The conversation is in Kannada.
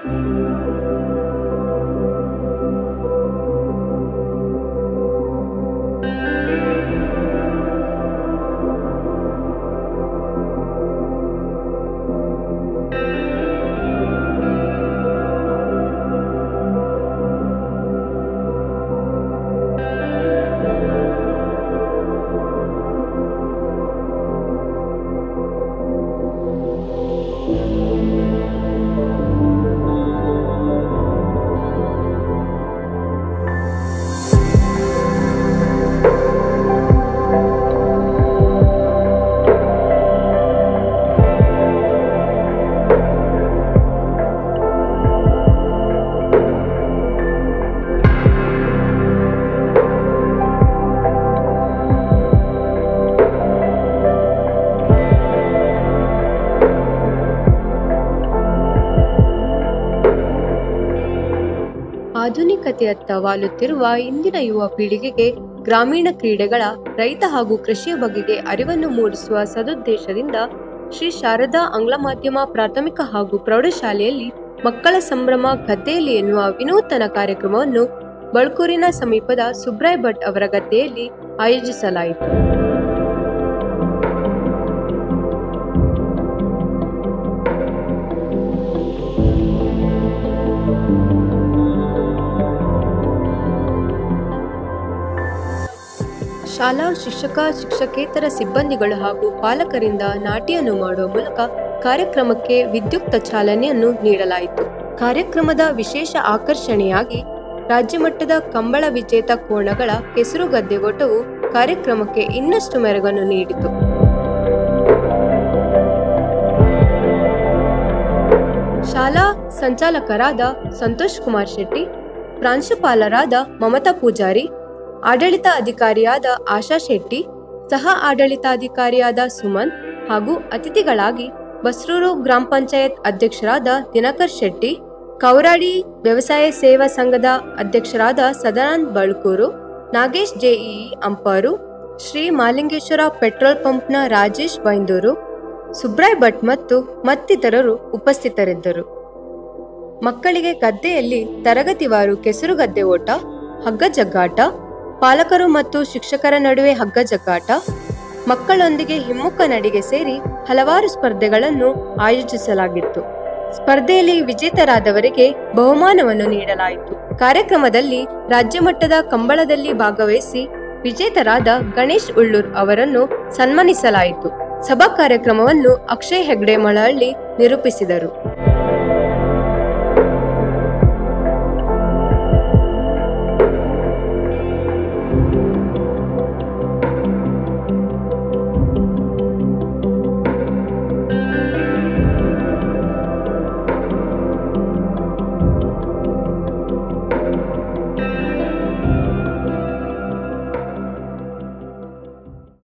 ಆಧುನಿಕತೆಯತ್ತ ವಾಲುತ್ತಿರುವ ಇಂದಿನ ಯುವ ಪೀಳಿಗೆಗೆ ಗ್ರಾಮೀಣ ಕ್ರೀಡೆಗಳ ರೈತ ಹಾಗೂ ಕೃಷಿಯ ಬಗೆಗೆ ಅರಿವನ್ನು ಮೂಡಿಸುವ ಸದುದ್ದೇಶದಿಂದ ಶ್ರೀ ಶಾರದಾ ಆಂಗ್ಲ ಮಾಧ್ಯಮ ಪ್ರಾಥಮಿಕ ಹಾಗೂ ಪ್ರೌಢಶಾಲೆಯಲ್ಲಿ ಮಕ್ಕಳ ಸಂಭ್ರಮ ಗದ್ದೆಯಲ್ಲಿ ಎನ್ನುವ ವಿನೂತನ ಕಾರ್ಯಕ್ರಮವನ್ನು ಬಳ್ಕೂರಿನ ಸಮೀಪದ ಸುಬ್ರಾಯ್ ಭಟ್ ಅವರ ಗದ್ದೆಯಲ್ಲಿ ಆಯೋಜಿಸಲಾಯಿತು ಶಾಲಾ ಶಿಕ್ಷಕ ಶಿಕ್ಷಕೇತರ ಸಿಬ್ಬಂದಿಗಳು ಹಾಗೂ ಪಾಲಕರಿಂದ ನಾಟ್ಯವನ್ನು ಮಾಡುವ ಮೂಲಕ ಕಾರ್ಯಕ್ರಮಕ್ಕೆ ವಿದ್ಯುಕ್ತ ಚಾಲನೆಯನ್ನು ನೀಡಲಾಯಿತು ಕಾರ್ಯಕ್ರಮದ ವಿಶೇಷ ಆಕರ್ಷಣೆಯಾಗಿ ರಾಜ್ಯಮಟ್ಟದ ಕಂಬಳ ವಿಜೇತ ಕೋಣಗಳ ಕೆಸರುಗದ್ದೆ ಓಟವು ಕಾರ್ಯಕ್ರಮಕ್ಕೆ ಇನ್ನಷ್ಟು ಮೆರುಗನ್ನು ನೀಡಿತು ಶಾಲಾ ಸಂಚಾಲಕರಾದ ಸಂತೋಷ್ ಕುಮಾರ್ ಶೆಟ್ಟಿ ಪ್ರಾಂಶುಪಾಲರಾದ ಮಮತಾ ಪೂಜಾರಿ ಆಡಳಿತ ಅಧಿಕಾರಿಯಾದ ಆಶಾ ಶೆಟ್ಟಿ ಸಹ ಆಡಳಿತಾಧಿಕಾರಿಯಾದ ಸುಮನ್ ಹಾಗೂ ಅತಿಥಿಗಳಾಗಿ ಬಸ್ರೂರು ಗ್ರಾಮ ಪಂಚಾಯತ್ ಅಧ್ಯಕ್ಷರಾದ ದಿನಕರ್ ಶೆಟ್ಟಿ ಕೌರಾಡಿ ವ್ಯವಸಾಯ ಸೇವಾ ಸಂಘದ ಅಧ್ಯಕ್ಷರಾದ ಸದಾನಂದ್ ಬಳ್ಕೂರು ನಾಗೇಶ್ ಜೆಇಇ ಅಂಪಾರು ಶ್ರೀ ಮಾಲಿಂಗೇಶ್ವರ ಪೆಟ್ರೋಲ್ ಪಂಪ್ನ ರಾಜೇಶ್ ಬೈಂದೂರು ಸುಬ್ರಾಯ್ ಭಟ್ ಮತ್ತು ಮತ್ತಿತರರು ಉಪಸ್ಥಿತರಿದ್ದರು ಮಕ್ಕಳಿಗೆ ಗದ್ದೆಯಲ್ಲಿ ತರಗತಿವಾರು ಕೆಸರುಗದ್ದೆ ಓಟ ಹಗ್ಗ ಜಗ್ಗಾಟ ಪಾಲಕರು ಮತ್ತು ಶಿಕ್ಷಕರ ನಡುವೆ ಹಗ್ಗ ಜಗ್ಗಾಟ ಮಕ್ಕಳೊಂದಿಗೆ ಹಿಮ್ಮುಖ ನಡಿಗೆ ಸೇರಿ ಹಲವಾರು ಸ್ಪರ್ಧೆಗಳನ್ನು ಆಯೋಜಿಸಲಾಗಿತ್ತು ಸ್ಪರ್ಧೆಯಲ್ಲಿ ವಿಜೇತರಾದವರಿಗೆ ಬಹುಮಾನವನ್ನು ನೀಡಲಾಯಿತು ಕಾರ್ಯಕ್ರಮದಲ್ಲಿ ರಾಜ್ಯ ಮಟ್ಟದ ಕಂಬಳದಲ್ಲಿ ಭಾಗವಹಿಸಿ ವಿಜೇತರಾದ ಗಣೇಶ್ ಉಳ್ಳೂರ್ ಅವರನ್ನು ಸನ್ಮಾನಿಸಲಾಯಿತು ಸಭಾ ಕಾರ್ಯಕ್ರಮವನ್ನು ಅಕ್ಷಯ್ ಹೆಗ್ಡೆ ಮಳಹಳ್ಳಿ ನಿರೂಪಿಸಿದರು